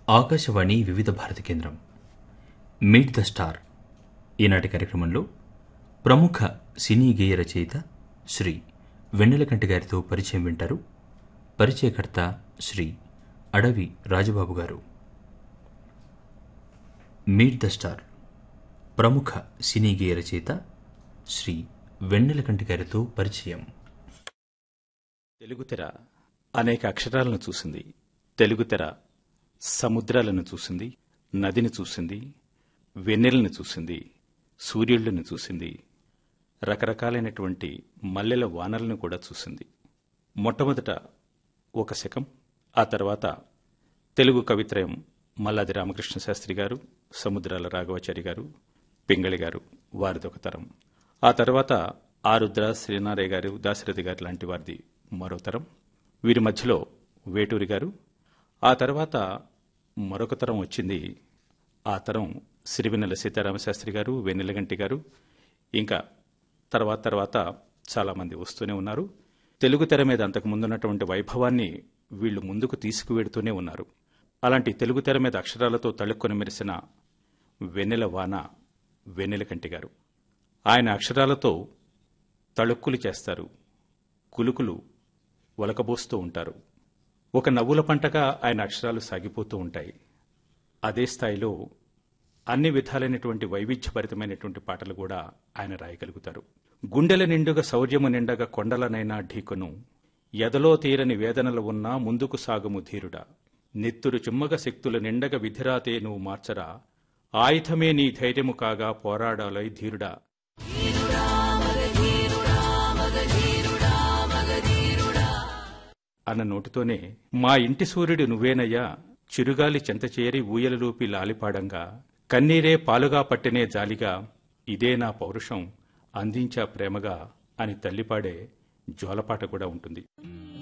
ఆకాశవాణి వివిధ భారతి కేంద్రం meet the star ఈనాటి కార్యక్రమంలో ప్రముఖ సినీ గేయ రచయిత శ్రీ వెన్నెలకంటి గారితో పరిచయం వింటారు పరిచయకర్త శ్రీ అడవి రాజబాబు గారు మీట్ ద స్టార్ ప్రముఖ సినీ గేయ రచయిత శ్రీ వెన్నెలకంటి గారితో పరిచయం తెలుగు తెర అనేక అక్షరాలను చూసింది తెలుగు తెర సముద్రాలను చూసింది నదిని చూసింది వెన్నెలను చూసింది సూర్యుళ్ళను చూసింది రకరకాలైనటువంటి మల్లెల వానలను కూడా చూసింది మొట్టమొదట ఒక శకం ఆ తర్వాత తెలుగు కవిత్రయం మల్లాది రామకృష్ణ శాస్త్రి గారు సముద్రాల రాఘవాచారి గారు పింగళి గారు వారిదొక తరం ఆ తర్వాత ఆరుద్ర శ్రీనారయ్య గారు దాశరథి గారు లాంటి వారిది మరో తరం వీరి మధ్యలో వేటూరి గారు ఆ తర్వాత మరొక తరం వచ్చింది ఆ తరం సిరివెన్నెల సీతారామశాస్త్రి గారు వెన్నెలగంటి గారు ఇంకా తర్వాత తర్వాత చాలామంది వస్తూనే ఉన్నారు తెలుగు తెర మీద అంతకు ముందున్నటువంటి వైభవాన్ని వీళ్ళు ముందుకు తీసుకువెడుతూనే ఉన్నారు అలాంటి తెలుగు తెర మీద అక్షరాలతో తళుక్కొని మెరిసిన వెన్నెల వాన వెన్నెలకంటి గారు ఆయన అక్షరాలతో తళుక్కులు చేస్తారు కులుకులు ఒలకబోస్తూ ఉంటారు ఒక నవ్వుల పంటగా ఆయన అక్షరాలు సాగిపోతూ ఉంటాయి అదే స్థాయిలో అన్ని విధాలైనటువంటి వైవిధ్యభరితమైనటువంటి పాటలు కూడా ఆయన రాయగలుగుతారు గుండెల నిండుగా శౌర్యము నిండగా కొండలనైనా ఢీకొను ఎదలో తీరని వేదనలు ఉన్నా ముందుకు సాగుము ధీరుడా నెత్తురు చిమ్మగ శక్తుల నిండగ విధిరాతే నువ్వు మార్చరా ఆయుధమే నీ ధైర్యము కాగా పోరాడాలై ధీరుడా అన్న నోటితోనే మా ఇంటి సూర్యుడు నువ్వేనయ్యా చిరుగాలి చెంతచేరి ఊయలలూపి లాలిపాడంగా కన్నీరే పాలుగా పట్టినే జాలిగా ఇదే నా పౌరుషం అందించా ప్రేమగా అని తల్లిపాడే జోలపాట కూడా ఉంటుంది